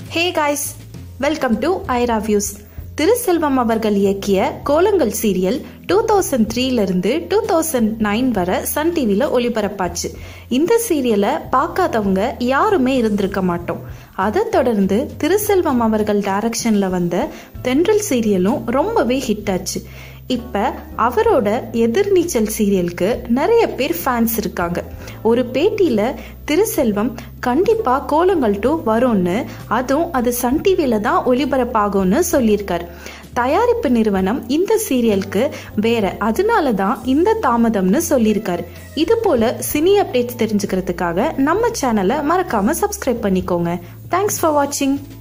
hey guys welcome to Aira views Thiruselvam அவர்கள் இயக்கிய Kolangal serial two thousand த்ரீலேருந்து டூ தௌசண்ட் நைன் வரை சன் டிவியில் ஒளிபரப்பாச்சு இந்த சீரியலை பார்க்காதவங்க யாருமே இருந்திருக்க மாட்டோம் அதை தொடர்ந்து திருசெல்வம் அவர்கள் டைரக்ஷனில் வந்த தென்றல் சீரியலும் ரொம்பவே ஹிட் ஆச்சு இப்போ அவரோட எதிர்நீச்சல் சீரியலுக்கு நிறைய பேர் ஃபேன்ஸ் இருக்காங்க ஒரு பேட்டியில் திருசெல்வம் கண்டிப்பாக கோலங்கள் டூ வரும்னு அதுவும் அது சன் டிவியில் தான் ஒளிபரப்பாகும்னு சொல்லியிருக்கார் தயாரிப்பு நிறுவனம் இந்த சீரியலுக்கு வேற அதனால தான் இந்த தாமதம்னு சொல்லியிருக்காரு இது போல சினி அப்டேட்ஸ் தெரிஞ்சுக்கிறதுக்காக நம்ம சேனலை மறக்காம சப்ஸ்கிரைப் பண்ணிக்கோங்க தேங்க்ஸ் ஃபார் வாட்சிங்